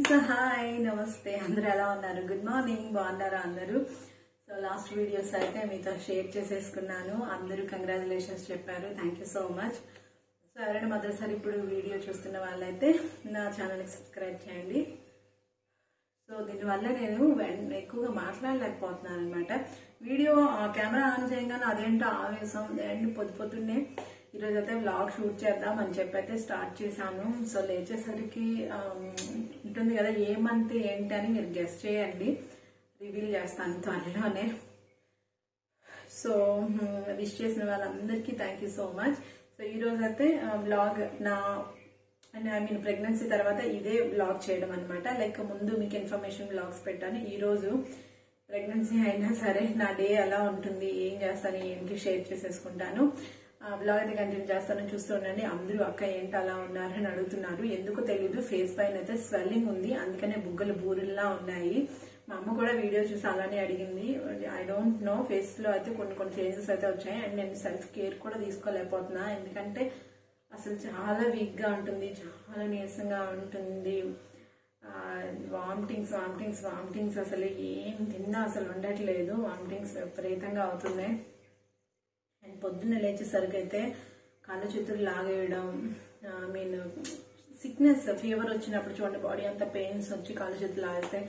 so hi నమస్తే అందరూ ఎలా ఉన్నారు గుడ్ మార్నింగ్ బాగున్నారా అందరూ సో లాస్ట్ వీడియోస్ అయితే మీతో షేర్ చేసేసుకున్నాను అందరూ కంగ్రాచులేషన్స్ చెప్పారు thank you so much so ఎవరైనా మొదటిసారి ఇప్పుడు వీడియో చూస్తున్న వాళ్ళైతే నా ఛానల్కి సబ్స్క్రైబ్ చేయండి సో దీనివల్ల నేను వెన్- ఎక్కువగా మాట్లాడలేకపోతున్నాను అనమాట వీడియో ఆ కెమెరా ఆన్ చేయగానే అదేంటో ఆవేశం అండ్ పొద్దు పొద్దున్నే ఈరోజు అయితే వ్లాగ్ షూట్ చేద్దాం అని చెప్పి అయితే స్టార్ట్ చేశాను సో లేచేసరికి ఆమ్, ఉంటుంది కదా ఏ మంత్ ఏంటి అని మీరు గెస్ట్ చేయండి రివీల్ చేస్తాను త్వరలోనే సో విష్ చేసిన వాళ్ళందరికీ thank you so much so ఈ రోజు అయితే బ్లాగ్ నా అండ్ ఐ మీన్ ప్రెగ్నెన్సీ తర్వాత ఇదే బ్లాగ్ చేయడం అనమాట లైక్ ముందు మీకు ఇన్ఫర్మేషన్ బ్లాగ్స్ పెట్టాను ఈ రోజు ప్రెగ్నెన్సీ అయినా సరే నా డే ఎలా ఉంటుంది ఏం చేస్తాను ఏంటి షేర్ చేసేసుకుంటాను బ్లాగ్ అయితే కంటిన్యూ చేస్తాను చూస్తూ ఉండండి అందరూ అక్క ఏంటి అలా ఉన్నారు అని అడుగుతున్నారు ఎందుకు తెలీదు ఫేస్ పైన అయితే స్వెల్లింగ్ ఉంది అందుకనే బుగ్గలు బూరుల్లా ఉన్నాయి మా అమ్మ కూడా వీడియో చూసి అలానే అడిగింది ఐ డోంట్ నో ఫేస్ లో అయితే కొన్ని కొన్ని చేంజెస్ అయితే వచ్చాయి అండ్ నేను సెల్ఫ్ కేర్ కూడా తీసుకోలేకపోతున్నా ఎందుకంటే అసలు చాలా వీక్ గా ఉంటుంది చాలా నీరసంగా ఉంటుంది వామిటింగ్స్ వామిటింగ్స్ వామిటింగ్స్ అసలు ఏం తిన్నా అసలు ఉండట్లేదు వామిటింగ్స్ విపరీతంగా అవుతున్నాయి అండ్ పొద్దున్న లేచేసరికి అయితే కళ్ళ చేతులు లాగేయడం ఐ మీన్ సిక్నెస్ ఫీవర్ వచ్చినప్పుడు చూడండి బాడీ అంతా పెయిన్స్ వచ్చి కాళ్ళ చేతులు లాగేస్తే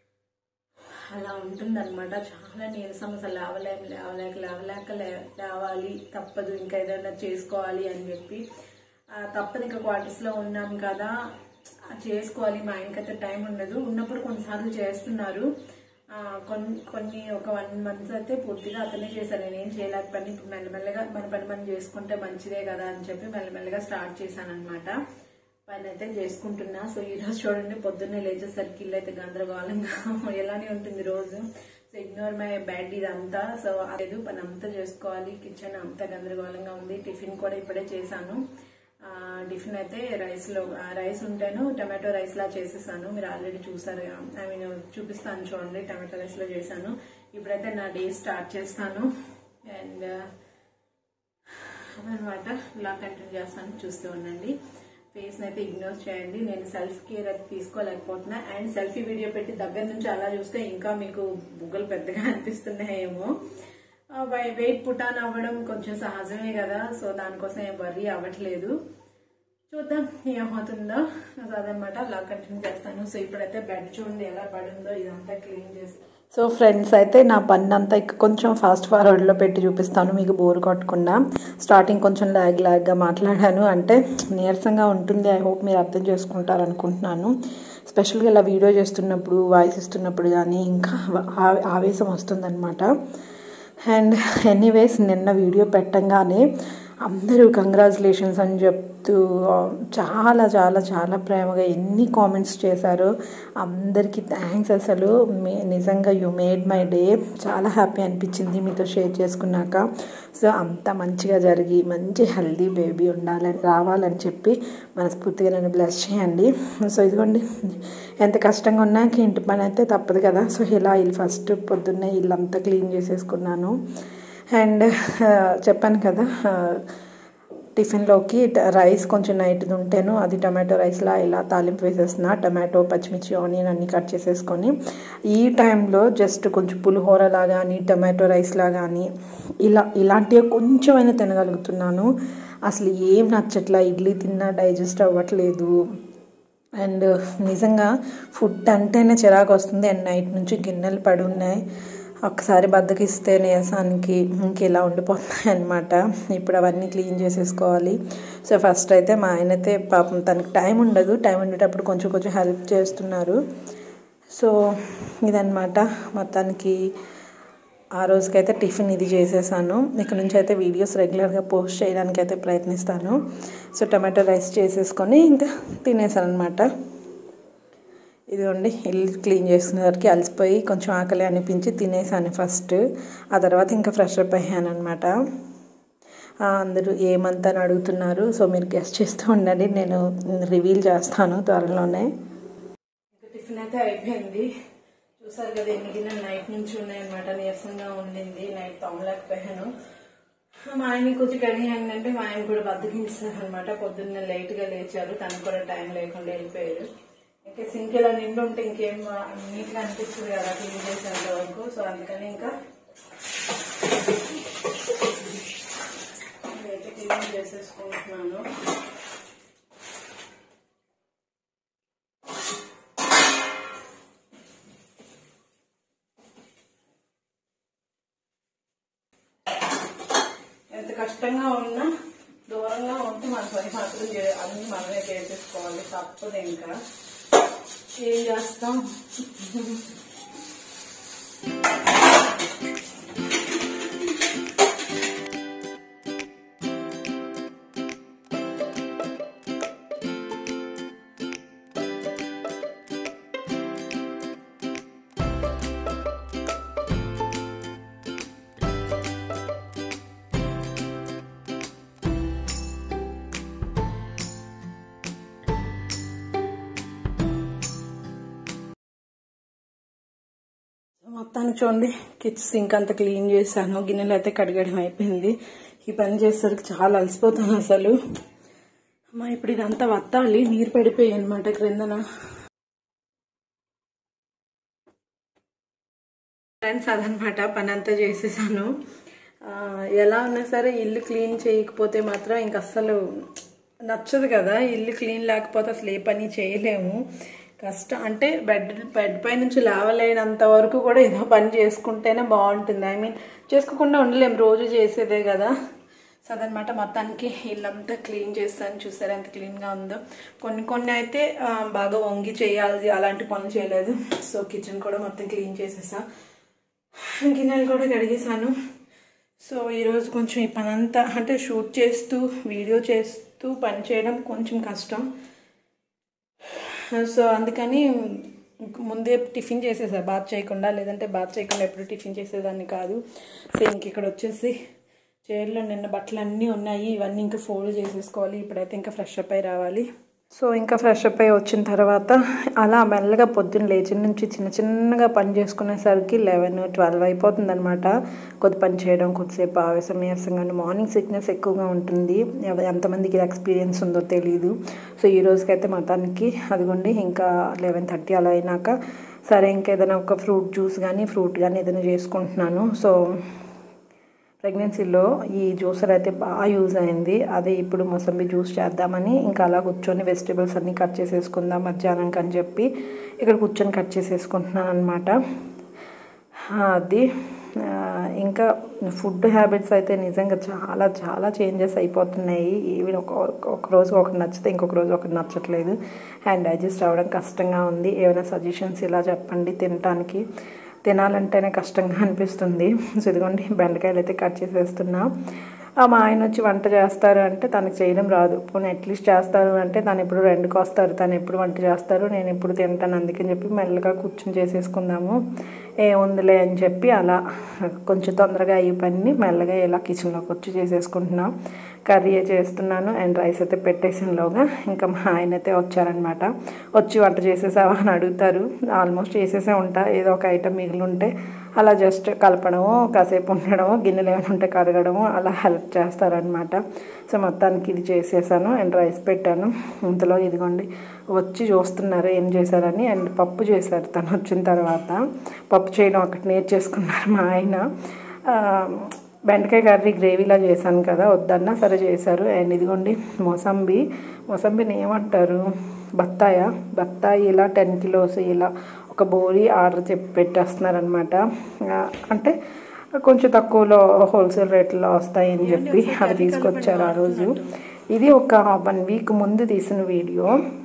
అలా ఉంటుందన్నమాట చాలా నీరసం అసలు లేవలేం లేవలేక లేవలేక లే- లేవాలి తప్పదు ఇంకా ఏదైనా చేసుకోవాలి అని చెప్పి ఆ, తప్పదు ఇంకా క్వార్టర్స్ లో ఉన్నాం కదా ఆ, చేసుకోవాలి మా ఆయనకైతే టైం ఉండదు ఉన్నప్పుడు కొన్నిసార్లు చేస్తున్నారు ఆ, కొన్ని కొన్ని ఒక వన్ మంత్ అయితే పూర్తిగా అతనే చేశాను నేనేం చేయలేకపోయినా ఇప్పుడు మెల్లమెల్లగా మన పని మనం చేసుకుంటే మంచిదే కదా అని చెప్పి మెల్లమెల్లగా స్టార్ట్ చేశాను అనమాట పని అయితే చేసుకుంటున్నా సో ఈ రోజు చూడండి పొద్దున్నే లేచేసరికి ఇల్లు అయితే గందరగోళంగా ఎలానే ఉంటుంది రోజు సో ఇగ్నోర్ మై బ్యాడ్ ఇదంతా సో లేదు పని అంతా చేసుకోవాలి కిచెన్ అంతా గందరగోళంగా ఉంది టిఫిన్ కూడా ఇప్పుడే చేశాను ఆ, టిఫిన్ అయితే రైస్ లో ఆ, రైస్ ఉంటేను టమాటో రైస్ లా చేసేసాను మీరు ఆల్రెడీ చూసారు ఐ మీన్ చూపిస్తాను చూడండి టమాటో రైస్ లో చేశాను ఇప్పుడైతే నా డే స్టార్ట్ చేస్తాను అండ్ అదనమాట ఇలా కంటిన్యూ చేస్తాను చూస్తూ ఉండండి ఫేస్ అయితే ఇగ్నోర్ చేయండి నేను సెల్ఫ్ కేర్ అది తీసుకోలేకపోతున్నా అండ్ సెల్ఫీ వీడియో పెట్టి దగ్గర నుంచి అలా చూస్తే ఇంకా మీకు బుగ్గలు పెద్దగా అనిపిస్తున్నాయేమో వెయిట్ పుటాన్ అవ్వడం కొంచెం సహజమే కదా సో దానికోసం ఏం వర్రీ అవ్వట్లేదు చూద్దాం ఏమవుతుందో సో అదనమాట అలా కంటిన్యూ చేస్తాను సో ఇప్పుడైతే బెడ్ చూడండి ఎలా పడిందో ఇదంతా క్లీన్ చేసి సో ఫ్రెండ్స్ అయితే నా పని అంతా ఇక కొంచెం ఫాస్ట్ ఫార్వర్డ్లో పెట్టి చూపిస్తాను మీకు బోర్ కొట్టకుండా స్టార్టింగ్ కొంచెం లాగ్ లాగ్గా మాట్లాడాను అంటే నీరసంగా ఉంటుంది ఐ హోప్ మీరు అర్థం చేసుకుంటారు అనుకుంటున్నాను స్పెషల్గా ఇలా వీడియో చేస్తున్నప్పుడు వాయిస్ ఇస్తున్నప్పుడు కానీ ఇంకా ఆ- ఆవేశం వస్తుందన్నమాట అండ్ ఎనీవేస్ నిన్న వీడియో పెట్టంగానే అందరూ కంగ్రాచులేషన్స్ అని చెప్తూ చాలా చాలా చాలా ప్రేమగా ఎన్ని కామెంట్స్ చేశారో అందరికీ థ్యాంక్స్ అసలు మీ నిజంగా యు మేడ్ మై డే చాలా హ్యాపీ అనిపించింది మీతో షేర్ చేసుకున్నాక సో అంత మంచిగా జరిగి మంచి హెల్దీ బేబీ ఉండాలని రావాలని చెప్పి మనస్ఫూర్తిగా నన్ను బ్లెస్ చేయండి సో ఇదిగోండి ఎంత కష్టంగా ఉన్నాక ఇంటి పని అయితే తప్పదు కదా సో ఇలా ఇల్లు ఫస్ట్ పొద్దున్నే ఇల్లంతా క్లీన్ చేసేసుకున్నాను అండ్ చెప్పాను కదా ఆ, టిఫిన్లోకి ట- రైస్ కొంచెం నైట్ది ఉంటేను అది టమాటో రైస్లా ఇలా తాలింపు వేసేస్తున్నా టమాటో పచ్చిమిర్చి ఆనియన్ అన్ని కట్ చేసేసుకొని ఈ టైంలో జస్ట్ కొంచెం పులిహోర లాగా కానీ టమాటో రైస్లా కానీ ఇలా ఇలాంటివి కొంచెమైనా తినగలుగుతున్నాను అసలు ఏం నచ్చట్లా ఇడ్లీ తిన్నా డైజెస్ట్ అవ్వట్లేదు అండ్ నిజంగా ఫుడ్ అంటేనే చిరాకు వస్తుంది అండ్ నైట్ నుంచి గిన్నెలు పడి ఉన్నాయి ఒకసారి బద్దకిస్తే నీరసానికి ఇంక ఇలా ఉండిపోతున్నాయి అనమాట ఇప్పుడు అవన్నీ క్లీన్ చేసేసుకోవాలి సో ఫస్ట్ అయితే మా ఆయన అయితే పాపం తనకి టైం ఉండదు టైం ఉండేటప్పుడు కొంచెం కొంచెం హెల్ప్ చేస్తున్నారు సో ఇదనమాట మొత్తానికి ఆ రోజుకైతే టిఫిన్ ఇది చేసేసాను ఇక్కడ నుంచి అయితే వీడియోస్ రెగ్యులర్గా పోస్ట్ చేయడానికి అయితే ప్రయత్నిస్తాను సో టమాటో రైస్ చేసేసుకొని ఇంకా తినేసాను అనమాట ఇదిగోండి ఇల్లు క్లీన్ చేసుకునేసరికి అలసిపోయి కొంచెం ఆకలి అనిపించి తినేసాను ఫస్ట్ ఆ తర్వాత ఇంకా ఫ్రెష్ అప్ అయ్యాను అనమాట అందరూ ఏమంతా అని అడుగుతున్నారు సో మీరు గెస్ట్ చేస్తూ ఉండండి నేను రివీల్ చేస్తాను త్వరలోనే టిఫిన్ అయితే అయిపోయింది చూసారు కదా ఎన్ని గిన్నెలు నైట్ నుంచి ఉన్నాయన్నమాట నీరసంగా ఉండింది నైట్ తొమ్మలేకపోయాను మా ఆయన కొంచెం కడిగానంటే మా ఆయన కూడా బద్దకించారు అనమాట పొద్దున్న లేట్ గా లేచారు తనకు కూడా టైం లేకుండా వెళ్ళిపోయారు సింక్ ఇలా నిండు ఉంటే ఇంకేం నీట్ గా అనిపిస్తుంది కదా క్లీన్ చేసేంత వరకు సో అందుకని ఇంకా ఇదైతే క్లీన్ చేసేసుకుంటున్నాను ఎంత కష్టంగా ఉన్నా దూరంగా ఉంటే మన పని మాత్రం చే- అన్ని మనమే చేసేసుకోవాలి తప్పదు ఇంకా ఏం చేస్తాం మొత్తానికి చూడండి కిచెన్ సింక్ అంతా క్లీన్ చేశాను గిన్నెలు అయితే కడగడం అయిపోయింది ఈ పని చేసేసరికి చాలా అలసిపోతాను అసలు అమ్మా ఇప్పుడు ఇదంతా వత్తాలి నీరు పడిపోయాయి అనమాట క్రిందన ఫ్రెండ్స్ అదనమాట పని అంతా చేసేసాను ఆ, ఎలా ఉన్నా సరే ఇల్లు క్లీన్ చేయకపోతే మాత్రం ఇంక అస్సలు నచ్చదు కదా ఇల్లు క్లీన్ లేకపోతే అసలు ఏ పని చేయలేము కష్టం అంటే బెడ్ బెడ్ పై నుంచి లేవలేనంత వరకు కూడా ఏదో పని చేసుకుంటేనే బాగుంటుంది ఐ మీన్ చేసుకోకుండా ఉండలేము రోజు చేసేదే కదా సో అదనమాట మొత్తానికి ఇల్లంతా క్లీన్ చేస్తాను చూసారు ఎంత క్లీన్గా ఉందో కొన్ని కొన్ని అయితే ఆ, బాగా వంగి చేయాలి అలాంటి పనులు చేయలేదు సో కిచెన్ కూడా మొత్తం క్లీన్ చేసేసా గిన్నెలు కూడా కడిగేసాను సో ఈరోజు కొంచెం ఈ పని అంతా అంటే షూట్ చేస్తూ వీడియో చేస్తూ పని చేయడం కొంచెం కష్టం సో అందుకని ముందే టిఫిన్ చేసేసా బాత్ చేయకుండా లేదంటే బాత్ చేయకుండా ఎప్పుడు టిఫిన్ చేసేదాన్ని కాదు సో ఇంక ఇక్కడ వచ్చేసి చైర్లో నిన్న బట్టలు అన్నీ ఉన్నాయి ఇవన్నీ ఇంకా ఫోల్డ్ చేసేసుకోవాలి ఇప్పుడైతే ఇంకా ఫ్రెష్ అప్ అయి రావాలి సో ఇంకా ఫ్రెష్ అప్ అయి వచ్చిన తర్వాత అలా మెల్లగా పొద్దున్న లేచిన నుంచి చిన్న చిన్నగా పని చేసుకునేసరికి లెవెన్ ట్వెల్వ్ అయిపోతుంది అనమాట కొద్ది పని చేయడం కొద్దిసేపు ఆవేశం నీరసంగా మార్నింగ్ సిక్నెస్ ఎక్కువగా ఉంటుంది ఎవ- ఎంతమందికి ఎక్స్పీరియన్స్ ఉందో తెలియదు సో ఈ రోజుకైతే మొత్తానికి అదిగోండి ఇంకా లెవెన్ థర్టీ అలా అయినాక సరే ఇంకేదైనా ఒక ఫ్రూట్ జ్యూస్ కానీ ఫ్రూట్ కానీ ఏదైనా చేసుకుంటున్నాను సో ప్రెగ్నెన్సీలో ఈ జ్యూసర్ అయితే బాగా యూజ్ అయింది అదే ఇప్పుడు మొసంబి జ్యూస్ చేద్దామని ఇంకా అలా కూర్చొని వెజిటేబుల్స్ అన్నీ కట్ చేసేసుకుందాం మధ్యాహ్నంకి అని చెప్పి ఇక్కడ కూర్చొని కట్ చేసేసుకుంటున్నాను అనమాట అది ఆ, ఇంకా ఫుడ్ హ్యాబిట్స్ అయితే నిజంగా చాలా చాలా చేంజెస్ అయిపోతున్నాయి ఈవెన్ ఒక ఒక రోజు ఒకటి నచ్చితే ఇంకొక రోజు ఒకటి నచ్చట్లేదు అండ్ డైజెస్ట్ అవ్వడం కష్టంగా ఉంది ఏమైనా సజెషన్స్ ఇలా చెప్పండి తినటానికి తినాలంటేనే కష్టంగా అనిపిస్తుంది సో ఇదిగోండి బెండకాయలు అయితే కట్ చేసేస్తున్నా ఆ మా ఆయన వచ్చి వంట చేస్తారు అంటే తనకు చేయడం రాదు పోనీ అట్లీస్ట్ చేస్తారు అంటే తను ఎప్పుడు రెండుకి వస్తారు తను ఎప్పుడు వంట చేస్తారు నేను ఎప్పుడు తింటాను అందుకని చెప్పి మెల్లగా కూర్చొని చేసేసుకుందాము ఏముందిలే అని చెప్పి అలా కొంచెం తొందరగా అయ్యి పని మెల్లగా ఇలా కిచెన్లోకి వచ్చి చేసేసుకుంటున్నాం కర్రీ చేస్తున్నాను అండ్ రైస్ అయితే పెట్టేసినలోగా ఇంకా మా ఆయన అయితే వచ్చారనమాట వచ్చి వంట చేసేసావా అని అడుగుతారు ఆల్మోస్ట్ చేసేసే ఉంటా ఏదో ఒక ఐటమ్ మిగిలి ఉంటే అలా జస్ట్ కలపడము కాసేపు ఉండడము గిన్నెలు ఏమైనా ఉంటే కడగడము అలా హెల్ప్ చేస్తారనమాట సో మొత్తానికి ఇది చేసేసాను అండ్ రైస్ పెట్టాను ఇంతలో ఇదిగోండి వచ్చి చూస్తున్నారు ఏం చేశారని అండ్ పప్పు చేశారు తను వచ్చిన తర్వాత పప్పు చేయడం ఒకటి నేర్చేసుకున్నారు మా ఆయన ఆ, బెండకాయ కర్రీ గ్రేవీలా చేశాను కదా వద్దన్నా సరే చేశారు అండ్ ఇదిగోండి మోసంబి మోసంబిని ఏమంటారు బత్తాయ బత్తాయి ఇలా టెన్ కిలోస్ ఇలా ఒక బోరి ఆర్డర్ చెప్పి పెట్టేస్తున్నారనమాట అంటే కొంచెం తక్కువలో హోల్సేల్ రేట్లో వస్తాయని చెప్పి అది తీసుకొచ్చారు ఆ రోజు ఇది ఒక వన్ వీక్ ముందు తీసిన వీడియో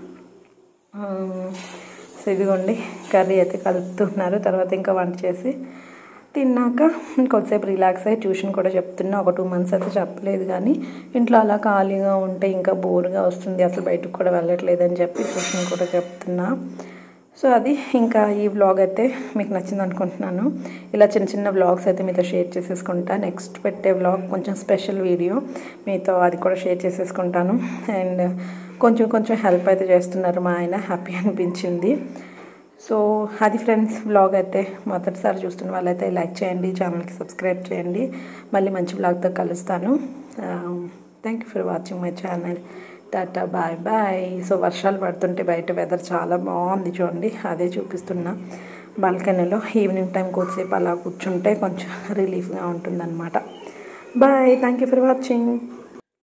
ఆ, సో ఇదిగోండి కర్రీ అయితే కలుపుతున్నారు తర్వాత ఇంకా వంట చేసి తిన్నాక కొద్దిసేపు రిలాక్స్ అయ్యి ట్యూషన్ కూడా చెప్తున్నా ఒక టూ మంత్స్ అయితే చెప్పలేదు కానీ ఇంట్లో అలా ఖాళీగా ఉంటే ఇంకా బోర్గా వస్తుంది అసలు బయటకు కూడా వెళ్ళట్లేదు అని చెప్పి ట్యూషన్ కూడా చెప్తున్నా సో అది ఇంకా ఈ వ్లాగ్ అయితే మీకు నచ్చింది అనుకుంటున్నాను ఇలా చిన్న చిన్న వ్లాగ్స్ అయితే మీతో షేర్ చేసేసుకుంటా నెక్స్ట్ పెట్టే వ్లాగ్ కొంచెం స్పెషల్ వీడియో మీతో అది కూడా షేర్ చేసేసుకుంటాను అండ్ కొంచెం కొంచెం హెల్ప్ అయితే చేస్తున్నారు మా ఆయన హ్యాపీ అనిపించింది సో అది ఫ్రెండ్స్ వ్లాగ్ అయితే మొదటిసారి చూస్తున్న వాళ్ళైతే లైక్ చేయండి ఛానల్కి సబ్స్క్రైబ్ చేయండి మళ్ళీ మంచి వ్లాగ్తో కలుస్తాను thank you for watching my channel tata bye bye so వర్షాలు పడుతుంటే బయట వెదర్ చాలా బాగుంది చూడండి అదే చూపిస్తున్నా బాల్కనీలో ఈవినింగ్ టైం కొద్దిసేపు అలా కూర్చుంటే కొంచెం రిలీఫ్గా ఉంటుందన్నమాట bye thank you for watching